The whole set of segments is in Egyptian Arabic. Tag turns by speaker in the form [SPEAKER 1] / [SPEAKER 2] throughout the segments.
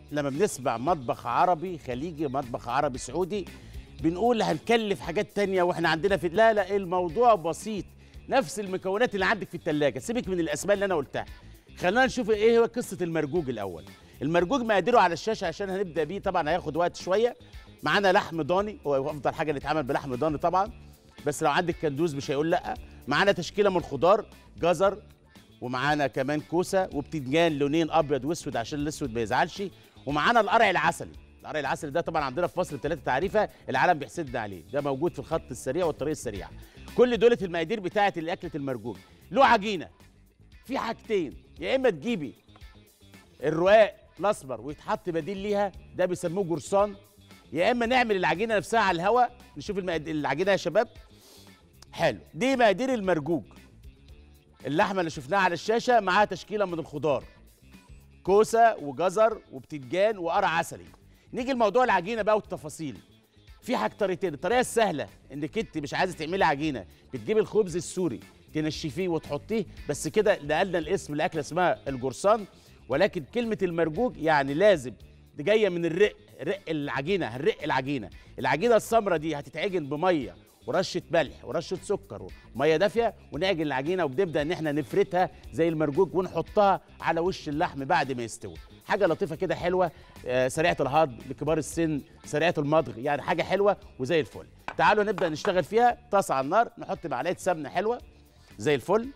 [SPEAKER 1] لما بنسمع مطبخ عربي خليجي مطبخ عربي سعودي بنقول هنكلف حاجات تانية واحنا عندنا في لا لا الموضوع بسيط نفس المكونات اللي عندك في التلاجة سيبك من الاسماء اللي انا قلتها خلينا نشوف ايه هو قصة المرجوج الاول المرجوج مقاديره على الشاشة عشان هنبدأ بيه طبعا هياخد وقت شوية معانا لحم ضاني هو افضل حاجة اللي اتعمل بلحم ضاني طبعا بس لو عندك كندوز مش هيقول لا معانا تشكيلة من الخضار جزر ومعانا كمان كوسه وبتنجان لونين ابيض واسود عشان الاسود ما يزعلش ومعانا القرع العسلي القرع العسلي ده طبعا عندنا في مصر بثلاثه تعريفه العالم بيحسدنا عليه ده موجود في الخط السريع والطريق السريع كل دولة المقادير بتاعه الاكله المرجوج له عجينه في حاجتين يا اما تجيبي الرقاق الاسمر ويتحط بديل ليها ده بيسموه جرسان يا اما نعمل العجينه نفسها على الهواء نشوف المقاد- العجينه يا شباب حلو دي مقادير المرجوج اللحمه اللي شفناها على الشاشه معاها تشكيله من الخضار كوسه وجزر وبتنجان وقرع عسلي نيجي لموضوع العجينه بقى والتفاصيل في حاجه طريقتين الطريقه السهله انك انت مش عايزه تعملي عجينه بتجيبي الخبز السوري تنشفيه وتحطيه بس كده نقلنا الاسم الاكله اسمها الجرسان ولكن كلمه المرجوج يعني لازم دي جايه من الرق رق العجينه هنرق العجينه العجينه السمراء دي هتتعجن بميه ورشه ملح ورشه سكر وميه دافيه ونعجن العجينه وبنبدا ان احنا نفردها زي المرجوج ونحطها على وش اللحم بعد ما يستوي حاجه لطيفه كده حلوه آه، سريعه الهضم لكبار السن سريعه المضغ يعني حاجه حلوه وزي الفل تعالوا نبدا نشتغل فيها طاسه على النار نحط معلقه سمنه حلوه زي الفل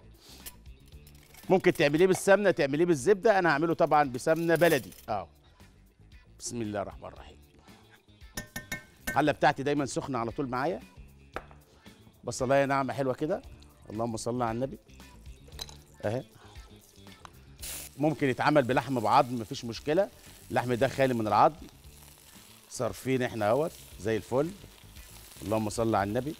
[SPEAKER 1] ممكن تعمليه بالسمنه تعمليه بالزبده انا هعمله طبعا بسمنه بلدي اه بسم الله الرحمن الرحيم الحله بتاعتي دايما سخنه على طول معايا بصلايه ناعمه حلوه كده اللهم صل على النبي اهي ممكن يتعمل بلحم بعظم مفيش مشكله اللحم ده خالي من العظم صارفين احنا اهوت زي الفل اللهم صل على النبي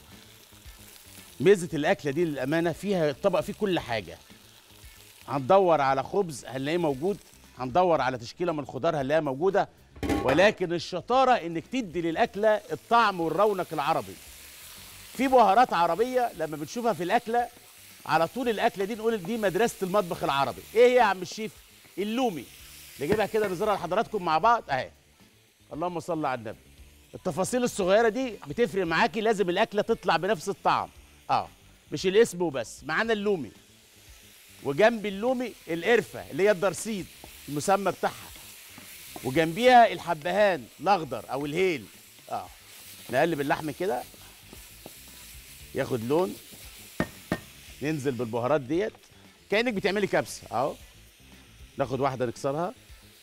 [SPEAKER 1] ميزه الاكله دي للامانه فيها الطبق فيه كل حاجه هندور على خبز هنلاقيه موجود هندور على تشكيله من الخضار هنلاقيها موجوده ولكن الشطاره انك تدي للاكله الطعم والرونق العربي في بهارات عربيه لما بنشوفها في الاكله على طول الاكله دي نقول دي مدرسه المطبخ العربي ايه هي يا عم الشيف اللومي نجيبها كده نظهرها لحضراتكم مع بعض اهي اللهم صل على النبي التفاصيل الصغيره دي بتفرق معاكي لازم الاكله تطلع بنفس الطعم اه مش الاسم وبس معانا اللومي وجنب اللومي القرفه اللي هي الدرسيد المسمى بتاعها وجنبيها الحبهان الاخضر او الهيل اه نقلب اللحم كده ياخد لون ننزل بالبهارات ديت كانك بتعملي كبسه اهو ناخد واحده نكسرها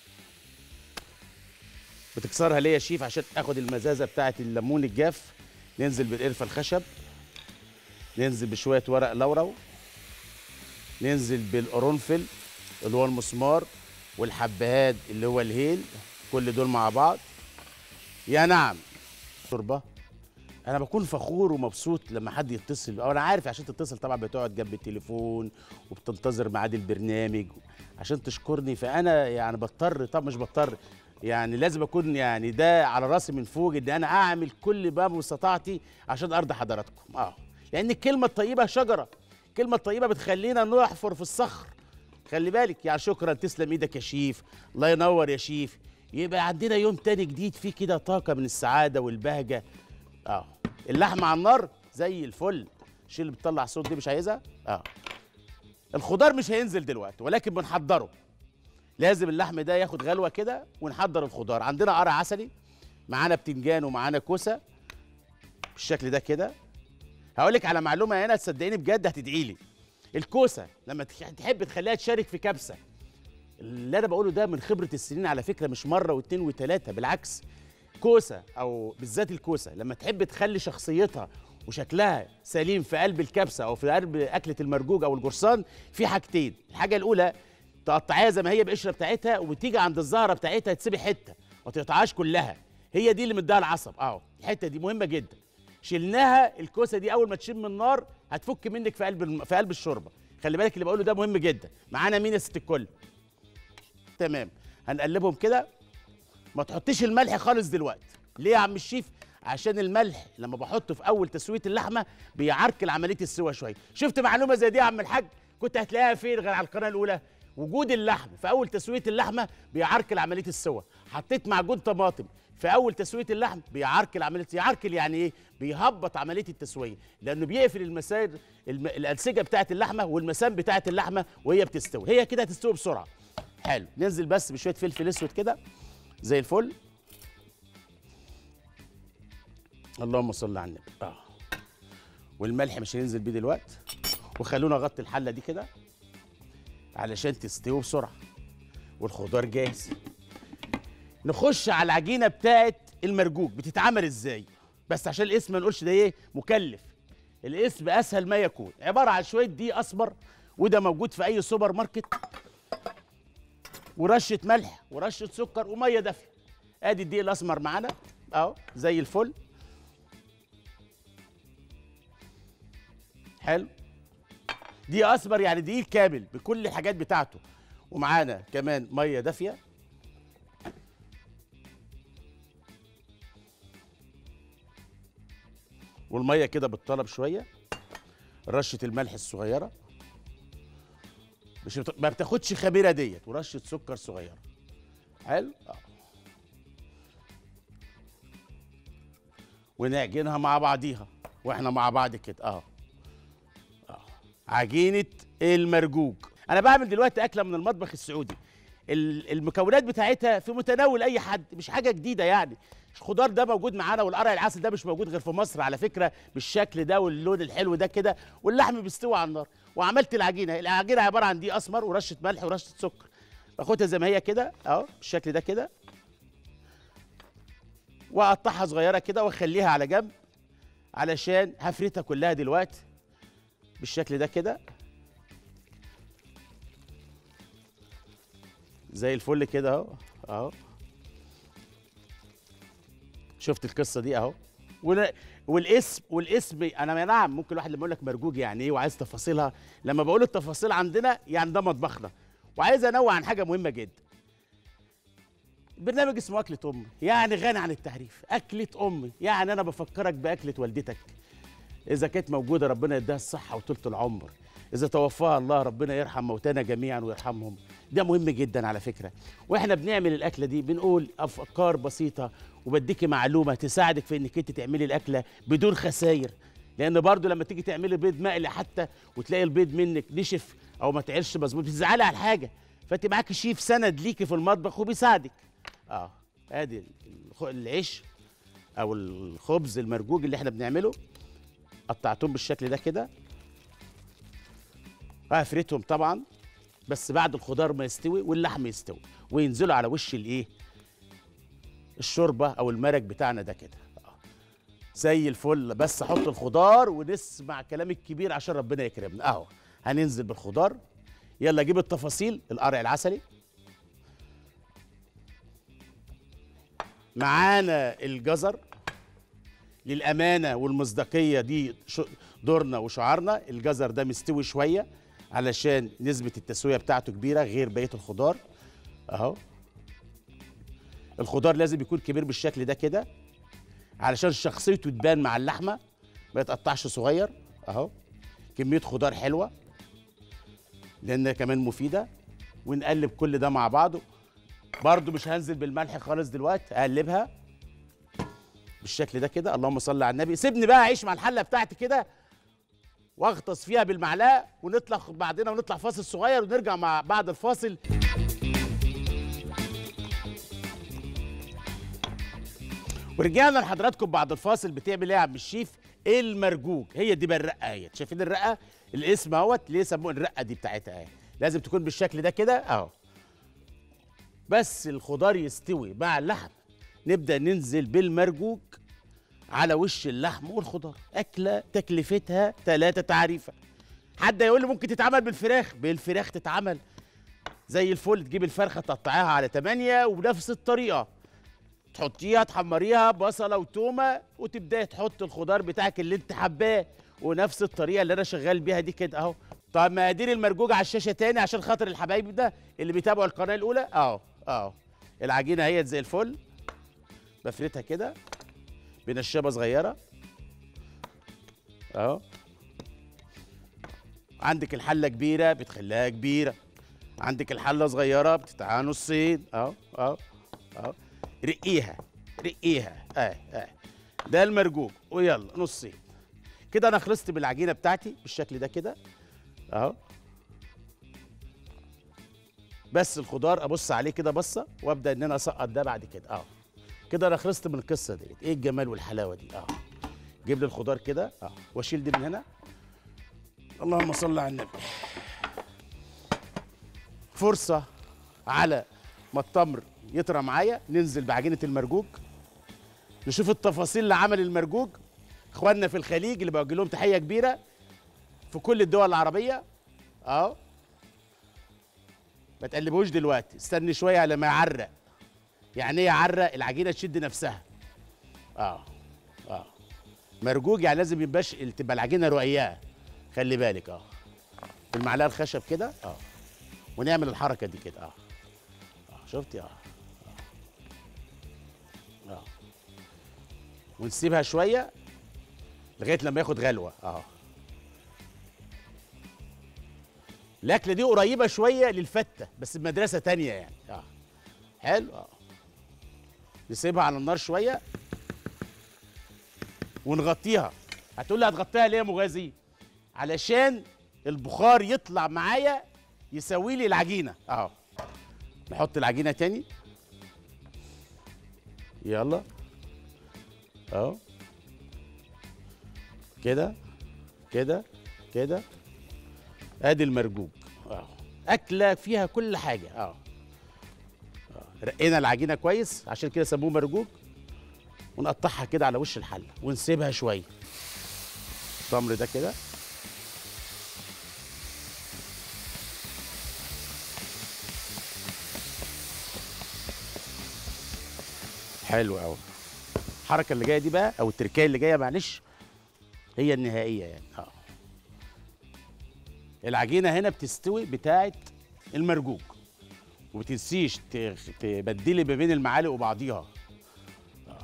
[SPEAKER 1] بتكسرها ليه يا شيف عشان اخد المزازه بتاعه الليمون الجاف ننزل بالقرفه الخشب ننزل بشويه ورق لورو ننزل بالقرنفل اللي هو المسمار والحبهان اللي هو الهيل كل دول مع بعض يا نعم شوربه انا بكون فخور ومبسوط لما حد يتصل او انا عارف عشان تتصل طبعا بتقعد جنب التليفون وبتنتظر ميعاد البرنامج عشان تشكرني فانا يعني بضطر طب مش بضطر يعني لازم اكون يعني ده على راسي من فوق ان انا اعمل كل ما باستطاعتي عشان ارضي حضراتكم اه لان الكلمه الطيبه شجره الكلمه الطيبه بتخلينا نحفر في الصخر خلي بالك يعني شكرا تسلم ايدك يا شيف الله ينور يا شيف يبقى عندنا يوم تاني جديد فيه كده طاقه من السعاده والبهجه اه اللحمه على النار زي الفل الشيء اللي بتطلع صوت دي مش عايزها اه الخضار مش هينزل دلوقتي ولكن بنحضره لازم اللحم ده ياخد غلوه كده ونحضر الخضار عندنا قرع عسلي معانا بتنجان ومعانا كوسه بالشكل ده كده هقول لك على معلومه هنا تصدقيني بجد هتدعي لي الكوسه لما تح- تحب تخليها تشارك في كبسه اللي انا بقوله ده من خبره السنين على فكره مش مره واثنين وثلاثه بالعكس كوسه او بالذات الكوسه لما تحب تخلي شخصيتها وشكلها سليم في قلب الكبسه او في قلب اكله المرجوج او الجرسان في حاجتين الحاجه الاولى تقطعيها زي ما هي بقشره بتاعتها وتيجي عند الزهره بتاعتها تسيبي حته ما تقطعهاش كلها هي دي اللي مديها العصب اهو الحته دي مهمه جدا شلناها الكوسه دي اول ما تشم النار هتفك منك في قلب الم- في قلب الشوربه خلي بالك اللي بقوله ده مهم جدا معانا مين يا ست الكل تمام هنقلبهم كده ما تحطيش الملح خالص دلوقتي ليه يا عم الشيف عشان الملح لما بحطه في اول تسويه اللحمه بيعرقل عمليه السوا شويه شفت معلومه زي دي يا عم الحاج كنت هتلاقيها فين غير على القناه الاولى وجود اللحم في اول تسويه اللحمه بيعرقل عمليه السوى حطيت معجون طماطم في اول تسويه اللحم بيعرقل عمليه يعرقل يعني ايه بيهبط عمليه التسويه لانه بيقفل المسائل الم... الانسجه بتاعه اللحمه والمسام بتاعه اللحمه وهي بتستوي هي كده هتستوي بسرعه حلو ننزل بس بشويه فلفل اسود كده زي الفل اللهم صل على النبي اه والملح مش هننزل بيه دلوقتي وخلونا اغطي الحله دي كده علشان تستوي بسرعه والخضار جاهز نخش على العجينه بتاعت المرجوج بتتعمل ازاي بس عشان الاسم ما نقولش ده ايه مكلف الاسم اسهل ما يكون عباره عن شويه دقيق اسمر وده موجود في اي سوبر ماركت ورشه ملح ورشه سكر وميه دافيه ادي الدقيق الاسمر معانا اهو زي الفل حلو دقيق اسمر يعني دقيق كامل بكل الحاجات بتاعته ومعانا كمان ميه دافيه والميه كده بالطلب شويه رشه الملح الصغيره مش بت... ما بتاخدش خميره ديت ورشه سكر صغيره حلو اه ونعجنها مع بعضيها واحنا مع بعض كده اه اه عجينه المرجوج انا بعمل دلوقتي اكله من المطبخ السعودي ال- المكونات بتاعتها في متناول اي حد مش حاجه جديده يعني الخضار ده موجود معانا والقرع العسل ده مش موجود غير في مصر على فكره بالشكل ده واللون الحلو ده كده واللحم بيستوي على النار وعملت العجينه العجينه عباره عن دقيق اسمر ورشه ملح ورشه سكر باخدها زي ما هي كده اهو بالشكل ده كده واقطعها صغيره كده واخليها على جنب علشان هفرتها كلها دلوقتي بالشكل ده كده زي الفل كده اهو اهو شفت القصه دي اهو ون- والاسم والاسم انا نعم ممكن الواحد لما يقول لك مرجوج يعني ايه وعايز تفاصيلها لما بقول التفاصيل عندنا يعني ده مطبخنا وعايز انوه عن حاجه مهمه جدا البرنامج اسمه أكلة أمي يعني غني عن التعريف أكلة أمي يعني أنا بفكرك بأكلة والدتك إذا كانت موجودة ربنا يديها الصحة وطولة العمر إذا توفاها الله ربنا يرحم موتانا جميعا ويرحمهم ده مهم جدا على فكرة وإحنا بنعمل الأكلة دي بنقول أفكار بسيطة وبديكي معلومة تساعدك في إنك أنت تعملي الأكلة بدون خسائر لأن برضو لما تيجي تعملي بيض مقلي حتى وتلاقي البيض منك نشف أو ما تعيش مظبوط بتزعلي على حاجة فأنت معاكي شيف سند ليكي في المطبخ وبيساعدك اه ادي الخ- العيش او الخبز المرجوج اللي احنا بنعمله قطعتهم بالشكل ده كده هفرتهم طبعا بس بعد الخضار ما يستوي واللحم يستوي وينزلوا على وش الايه الشوربه او المرق بتاعنا ده كده آه. زي الفل بس احط الخضار ونسمع كلام الكبير عشان ربنا يكرمنا اهو هننزل بالخضار يلا جيب التفاصيل القرع العسلي معانا الجزر للأمانة والمصداقية دي ش- دورنا وشعارنا الجزر ده مستوي شوية علشان نسبة التسوية بتاعته كبيرة غير بقية الخضار أهو الخضار لازم يكون كبير بالشكل ده كده علشان شخصيته تبان مع اللحمة ما يتقطعش صغير أهو كمية خضار حلوة لأنها كمان مفيدة ونقلب كل ده مع بعضه برضو مش هنزل بالملح خالص دلوقتي اقلبها بالشكل ده كده اللهم صل على النبي سيبني بقى اعيش مع الحله بتاعتي كده واغطس فيها بالمعلقه ونطلع بعدين ونطلع فاصل صغير ونرجع مع بعد الفاصل ورجعنا لحضراتكم بعد الفاصل بتعمل ايه يا عم الشيف المرجوج هي دي بقى الرقه اهي شايفين الرقه الاسم اهوت ليه سموه الرقه دي بتاعتها اهي لازم تكون بالشكل ده كده اهو بس الخضار يستوي مع اللحم نبدا ننزل بالمرجوج على وش اللحم والخضار اكله تكلفتها ثلاثة تعريفه حد يقول لي ممكن تتعمل بالفراخ بالفراخ تتعمل زي الفل تجيب الفرخه تقطعيها على 8 وبنفس الطريقه تحطيها تحمريها بصله وتومه وتبداي تحط الخضار بتاعك اللي انت حباه ونفس الطريقه اللي انا شغال بيها دي كده اهو طب مقادير المرجوج على الشاشه تاني عشان خاطر الحبايب ده اللي بيتابعوا القناه الاولى اهو اهو العجينه اهي زي الفل بفردها كده بنشابه صغيره اهو عندك الحله كبيره بتخليها كبيره عندك الحله صغيره بتتعمل نصين اهو اهو اهو رقيها رقيها اه اه ده المرجوج ويلا نصين كده انا خلصت بالعجينه بتاعتي بالشكل ده كده اهو بس الخضار ابص عليه كده بصه وابدا ان انا اسقط ده بعد كده اه كده انا خلصت من القصه ديت ايه الجمال والحلاوه دي اه جيب لي الخضار كده اه واشيل دي من هنا اللهم صل على النبي فرصه على ما التمر يطرى معايا ننزل بعجينه المرجوج نشوف التفاصيل اللي عمل المرجوج اخواننا في الخليج اللي بوجه لهم تحيه كبيره في كل الدول العربيه اهو ما تقلبوش دلوقتي استني شويه على ما يعرق يعني ايه يعرق العجينه تشد نفسها اه اه مرجوج يعني لازم يبقاش تبقى العجينه رقيقه خلي بالك اه بالمعلقه الخشب كده اه ونعمل الحركه دي كده اه اه شفتي اه اه, آه. ونسيبها شويه لغايه لما ياخد غلوه اه الاكله دي قريبه شويه للفته بس بمدرسه تانية يعني اه حلو اه نسيبها على النار شويه ونغطيها هتقول لي هتغطيها ليه يا مغازي علشان البخار يطلع معايا يسوي لي العجينه اهو نحط العجينه تاني يلا اهو كده كده كده ادي المرجوج اه اكله فيها كل حاجه اه آه. رقينا العجينه كويس عشان كده سموه مرجوج ونقطعها كده على وش الحله ونسيبها شويه التمر ده كده حلو قوي الحركه اللي جايه دي بقى او التركايه اللي جايه معلش هي النهائيه يعني اه العجينه هنا بتستوي بتاعه المرجوج وما تنسيش ت- تبدلي ما بين المعالق وبعضيها آه.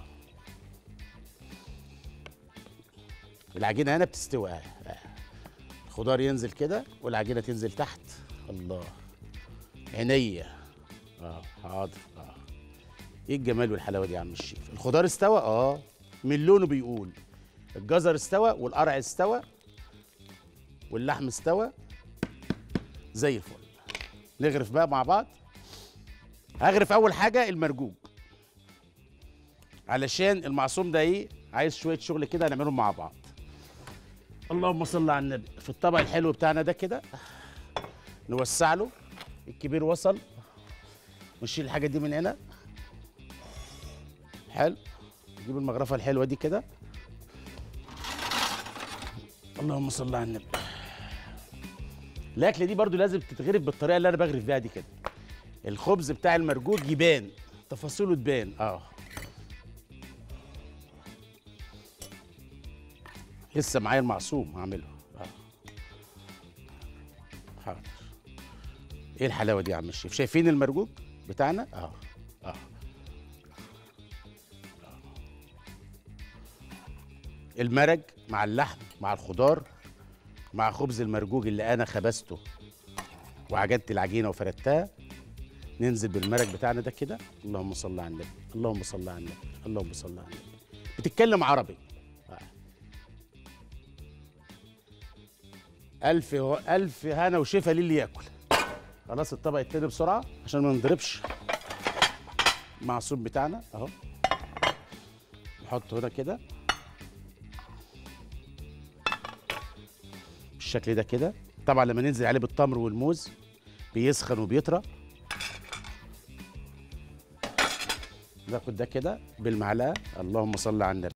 [SPEAKER 1] العجينه هنا بتستوي آه. آه. الخضار ينزل كده والعجينه تنزل تحت الله عينيا اه حاضر اه ايه الجمال والحلاوه دي يا عم الشيف الخضار استوى اه من لونه بيقول الجزر استوى والقرع استوى واللحم استوى زي الفل نغرف بقى مع بعض هغرف اول حاجه المرجوج علشان المعصوم ده ايه عايز شويه شغل كده هنعملهم مع بعض اللهم صل على النبي في الطبق الحلو بتاعنا ده كده نوسع له الكبير وصل ونشيل الحاجه دي من هنا حلو نجيب المغرفه الحلوه دي كده اللهم صل على النبي الاكله دي برضو لازم تتغرف بالطريقه اللي انا بغرف بيها دي كده الخبز بتاع المرجوج يبان تفاصيله تبان اه لسه معايا المعصوم هعمله اه حاضر ايه الحلاوه دي يا عم الشيف شايفين المرجوج بتاعنا اه اه المرج مع اللحم مع الخضار مع خبز المرجوج اللي انا خبزته وعجنت العجينه وفردتها ننزل بالمرج بتاعنا ده كده اللهم صل على النبي اللهم صل على النبي اللهم صل على النبي بتتكلم عربي آه. ألف و... ألف هنا وشفا للي ياكل خلاص الطبق التاني بسرعة عشان ما نضربش المعصوم بتاعنا أهو نحطه هنا كده بالشكل ده كده طبعا لما ننزل عليه بالتمر والموز بيسخن وبيطرى ناخد ده كده بالمعلقه اللهم صل على النبي